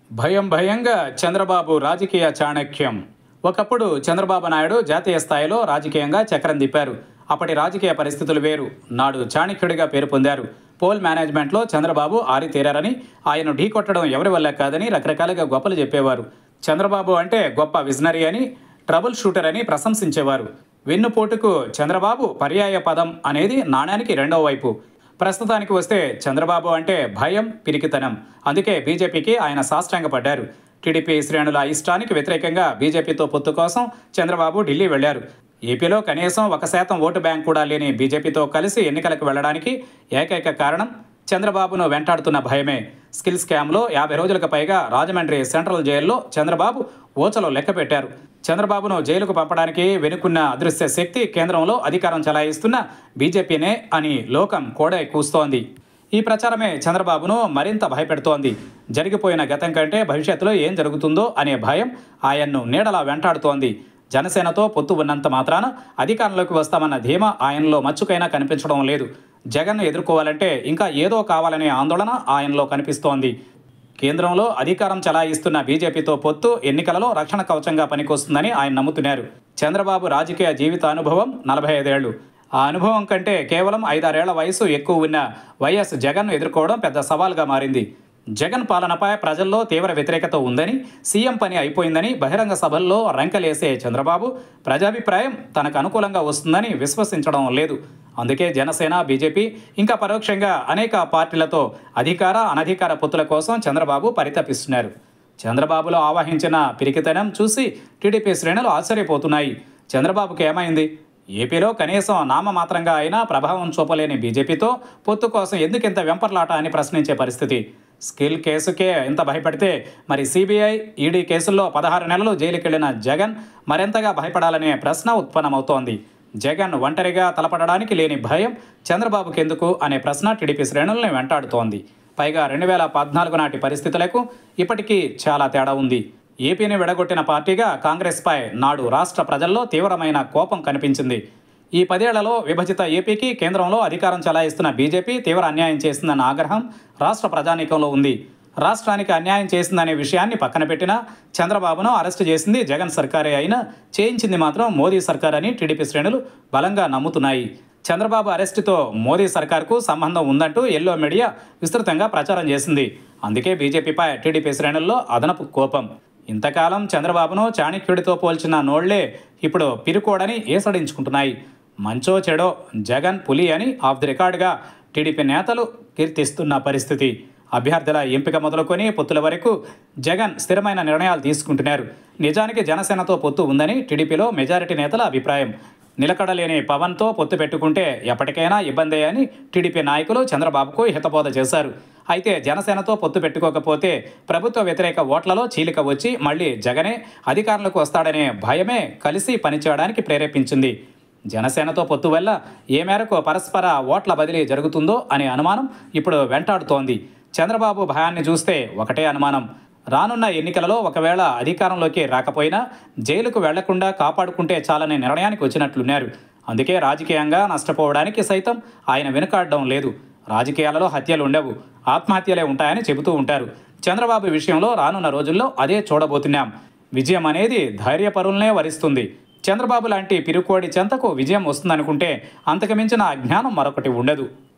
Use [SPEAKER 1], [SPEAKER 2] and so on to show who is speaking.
[SPEAKER 1] భయం భయంగా చంద్రబాబు రాజకీయ చాణక్యం ఒకప్పుడు చంద్రబాబు నాయుడు జాతీయ స్థాయిలో రాజకీయంగా చక్రం తిప్పారు అప్పటి రాజకీయ పరిస్థితులు వేరు నాడు చాణక్యుడిగా పేరు పొందారు పోల్ మేనేజ్మెంట్లో చంద్రబాబు ఆరితేరారని ఆయన ఢీకొట్టడం ఎవరి వల్ల కాదని రకరకాలుగా గొప్పలు చెప్పేవారు చంద్రబాబు అంటే గొప్ప విజనరీ అని ట్రబుల్ షూటర్ అని ప్రశంసించేవారు వెన్నుపోటుకు చంద్రబాబు పర్యాయ పదం అనేది నాణ్యానికి రెండవ వైపు ప్రస్తుతానికి వస్తే చంద్రబాబు అంటే భయం పిరికితనం అందుకే బీజేపీకి ఆయన సాష్టాంగపడ్డారు టీడీపీ శ్రేణుల ఇష్టానికి వ్యతిరేకంగా బీజేపీతో పొత్తు కోసం చంద్రబాబు ఢిల్లీ వెళ్లారు ఏపీలో కనీసం ఒక శాతం ఓటు బ్యాంక్ కూడా లేని బీజేపీతో కలిసి ఎన్నికలకు వెళ్లడానికి ఏకైక కారణం చంద్రబాబును వెంటాడుతున్న భయమే స్కిల్ స్కామ్లో యాభై రోజులకు పైగా రాజమండ్రి సెంట్రల్ జైల్లో చంద్రబాబు ఓచలో లెక్క పెట్టారు చంద్రబాబును జైలుకు పంపడానికి వెనుకున్న అదృశ్య శక్తి కేంద్రంలో అధికారం చలాయిస్తున్న బీజేపీనే అని లోకం కోడే కూస్తోంది ఈ ప్రచారమే చంద్రబాబును మరింత భయపెడుతోంది జరిగిపోయిన గతం కంటే భవిష్యత్తులో ఏం జరుగుతుందో అనే భయం ఆయన్ను నీడలా వెంటాడుతోంది జనసేనతో పొత్తు ఉన్నంత మాత్రాన అధికారంలోకి వస్తామన్న ధీమా ఆయనలో మచ్చుకైనా కనిపించడం లేదు జగన్ను ఎదుర్కోవాలంటే ఇంకా ఏదో కావాలనే ఆందోళన ఆయనలో కనిపిస్తోంది కేంద్రంలో అధికారం చలాయిస్తున్న బీజేపీతో పొత్తు ఎన్నికలలో రక్షణ కవచంగా పనికొస్తుందని ఆయన నమ్ముతున్నారు చంద్రబాబు రాజకీయ జీవిత అనుభవం నలభై ఐదేళ్లు ఆ అనుభవం కంటే కేవలం ఐదారేళ్ల వయసు ఎక్కువ ఉన్న వైఎస్ జగన్ను ఎదుర్కోవడం పెద్ద సవాల్గా మారింది జగన్ పాలనపై ప్రజల్లో తీవ్ర వ్యతిరేకత ఉందని సీఎం పని అయిపోయిందని బహిరంగ సభల్లో రంకలేసే చంద్రబాబు ప్రజాభిప్రాయం తనకు అనుకూలంగా వస్తుందని విశ్వసించడం లేదు అందుకే జనసేన బీజేపీ ఇంకా పరోక్షంగా అనేక పార్టీలతో అధికార అనధికార పొత్తుల కోసం చంద్రబాబు పరితపిస్తున్నారు చంద్రబాబులో ఆవాహించిన పిరికితనం చూసి టీడీపీ శ్రేణులు ఆశ్చర్యపోతున్నాయి చంద్రబాబుకి ఏమైంది ఏపీలో కనీసం నామమాత్రంగా అయినా ప్రభావం చూపలేని బీజేపీతో పొత్తు కోసం ఎందుకింత వెంపర్లాట అని ప్రశ్నించే పరిస్థితి స్కిల్ కేసుకే ఇంత భయపడితే మరి సిబిఐ ఈడీ కేసుల్లో పదహారు నెలలు జైలుకెళ్లిన జగన్ మరింతగా భయపడాలనే ప్రశ్న ఉత్పన్నమవుతోంది జగన్ ఒంటరిగా తలపడడానికి లేని భయం చంద్రబాబుకి ఎందుకు అనే ప్రశ్న టీడీపీ శ్రేణుల్ని వెంటాడుతోంది పైగా రెండు వేల పద్నాలుగు నాటి పరిస్థితులకు ఇప్పటికీ చాలా తేడా ఉంది ఏపీని విడగొట్టిన పార్టీగా కాంగ్రెస్పై నాడు రాష్ట్ర ప్రజల్లో తీవ్రమైన కోపం కనిపించింది ఈ పదేళ్లలో విభజిత ఏపీకి కేంద్రంలో అధికారం చలాయిస్తున్న బీజేపీ తీవ్ర అన్యాయం చేసిందన్న ఆగ్రహం రాష్ట్ర ప్రజానీకంలో ఉంది రాష్ట్రానికి అన్యాయం చేసిందనే విషయాన్ని పక్కన పెట్టినా చంద్రబాబును అరెస్టు చేసింది జగన్ సర్కారే అయినా చేయించింది మాత్రం మోదీ సర్కార్ అని టీడీపీ శ్రేణులు బలంగా నమ్ముతున్నాయి చంద్రబాబు అరెస్టుతో మోదీ సర్కార్కు సంబంధం ఉందంటూ ఎల్లో మీడియా విస్తృతంగా ప్రచారం చేసింది అందుకే బీజేపీపై టీడీపీ శ్రేణుల్లో అదనపు కోపం ఇంతకాలం చంద్రబాబును చాణక్యుడితో పోల్చిన నోళ్లే ఇప్పుడు పిరుకోడని ఏసడించుకుంటున్నాయి మంచో చెడో జగన్ పులి అని ఆఫ్ ది రికార్డుగా టీడీపీ నేతలు కీర్తిస్తున్న పరిస్థితి అభ్యర్థుల ఎంపిక మొదలుకొని పొత్తుల వరకు జగన్ స్థిరమైన నిర్ణయాలు తీసుకుంటున్నారు నిజానికి జనసేనతో పొత్తు ఉందని టీడీపీలో మెజారిటీ నేతల అభిప్రాయం నిలకడలేని పవన్తో పొత్తు పెట్టుకుంటే ఎప్పటికైనా ఇబ్బందే అని టీడీపీ నాయకులు చంద్రబాబుకు హితబోధ చేశారు అయితే జనసేనతో పొత్తు పెట్టుకోకపోతే ప్రభుత్వ వ్యతిరేక ఓట్లలో చీలిక వచ్చి మళ్ళీ జగనే అధికారంలోకి వస్తాడనే భయమే కలిసి పనిచేయడానికి ప్రేరేపించింది జనసేనతో పొత్తు వల్ల ఏ మేరకు పరస్పర ఓట్ల బదిలీ జరుగుతుందో అనే అనుమానం ఇప్పుడు వెంటాడుతోంది చంద్రబాబు భయాన్ని చూస్తే ఒకటే అనుమానం రానున్న ఎన్నికలలో ఒకవేళ అధికారంలోకి రాకపోయినా జైలుకు వెళ్లకుండా కాపాడుకుంటే చాలనే నిర్ణయానికి వచ్చినట్లున్నారు అందుకే రాజకీయంగా నష్టపోవడానికి సైతం ఆయన వెనుకాడడం లేదు రాజకీయాలలో హత్యలు ఉండవు ఆత్మహత్యలే ఉంటాయని చెబుతూ ఉంటారు చంద్రబాబు విషయంలో రానున్న రోజుల్లో అదే చూడబోతున్నాం విజయం అనేది ధైర్యపరులనే వరిస్తుంది చంద్రబాబు లాంటి పిరుకోడి చెంతకు విజయం వస్తుందనుకుంటే అంతకుమించిన అజ్ఞానం మరొకటి ఉండదు